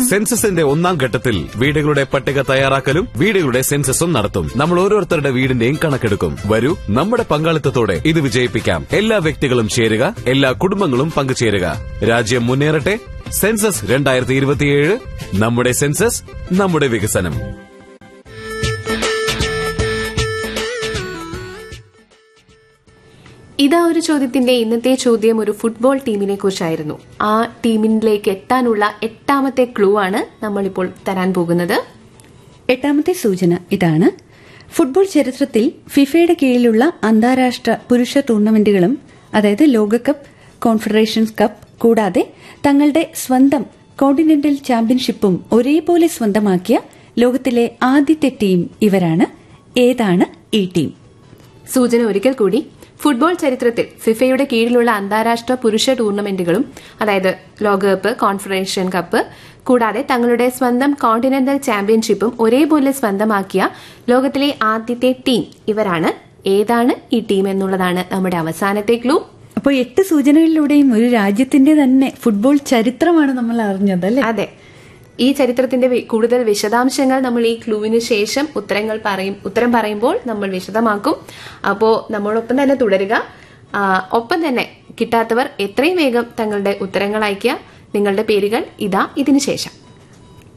സെൻസസിന്റെ ഒന്നാം ഘട്ടത്തിൽ വീടുകളുടെ പട്ടിക തയ്യാറാക്കലും വീടുകളുടെ സെൻസസും നടത്തും നമ്മൾ ഓരോരുത്തരുടെ വീടിന്റെയും കണക്കെടുക്കും വരൂ നമ്മുടെ പങ്കാളിത്തത്തോടെ ഇത് വിജയിപ്പിക്കാം എല്ലാ വ്യക്തികളും ചേരുക എല്ലാ കുടുംബങ്ങളും പങ്കുചേരുക രാജ്യം മുന്നേറട്ടെ സെൻസസ് രണ്ടായിരത്തി ഇരുപത്തിയേഴ് നമ്മുടെ സെൻസസ് നമ്മുടെ വികസനം ഇതാ ഒരു ചോദ്യത്തിന്റെ ഇന്നത്തെ ചോദ്യം ഒരു ഫുട്ബോൾ ടീമിനെ കുറിച്ചായിരുന്നു ആ ടീമിലേക്ക് എത്താനുള്ള എട്ടാമത്തെ ക്ലൂ ആണ് നമ്മളിപ്പോൾ തരാൻ പോകുന്നത് എട്ടാമത്തെ സൂചന ഇതാണ് ഫുട്ബോൾ ചരിത്രത്തിൽ ഫിഫയുടെ കീഴിലുള്ള അന്താരാഷ്ട്ര പുരുഷ ടൂർണമെന്റുകളും അതായത് ലോകകപ്പ് കോൺഫെഡറേഷൻസ് കപ്പ് കൂടാതെ തങ്ങളുടെ സ്വന്തം കോണ്ടിനെന്റൽ ചാമ്പ്യൻഷിപ്പും ഒരേപോലെ സ്വന്തമാക്കിയ ലോകത്തിലെ ആദ്യത്തെ ടീം ഇവരാണ് ഏതാണ് ഈ ടീം സൂചന ഒരിക്കൽ കൂടി ഫുട്ബോൾ ചരിത്രത്തിൽ ഫിഫയുടെ കീഴിലുള്ള അന്താരാഷ്ട്ര പുരുഷ ടൂർണമെന്റുകളും അതായത് ലോകകപ്പ് കോൺഫെഡറേഷൻ കപ്പ് കൂടാതെ തങ്ങളുടെ സ്വന്തം കോണ്ടിനെന്റൽ ചാമ്പ്യൻഷിപ്പും ഒരേപോലെ സ്വന്തമാക്കിയ ലോകത്തിലെ ആദ്യത്തെ ടീം ഇവരാണ് ഏതാണ് ഈ ടീം എന്നുള്ളതാണ് നമ്മുടെ അവസാനത്തെ ക്ലൂ അപ്പോൾ എട്ട് സൂചനകളിലൂടെയും ഒരു രാജ്യത്തിന്റെ തന്നെ ഫുട്ബോൾ ചരിത്രമാണ് നമ്മൾ അറിഞ്ഞത് അല്ലേ അതെ ഈ ചരിത്രത്തിന്റെ വി- കൂടുതൽ വിശദാംശങ്ങൾ നമ്മൾ ഈ ക്ലൂവിന് ശേഷം ഉത്തരങ്ങൾ പറയും ഉത്തരം പറയുമ്പോൾ നമ്മൾ വിശദമാക്കും അപ്പോ നമ്മളൊപ്പം തന്നെ തുടരുക ആ, ഒപ്പം തന്നെ കിട്ടാത്തവർ എത്രയും വേഗം തങ്ങളുടെ ഉത്തരങ്ങൾ അയയ്ക്കുക നിങ്ങളുടെ പേരുകൾ ഇതാ ഇതിനു ശേഷം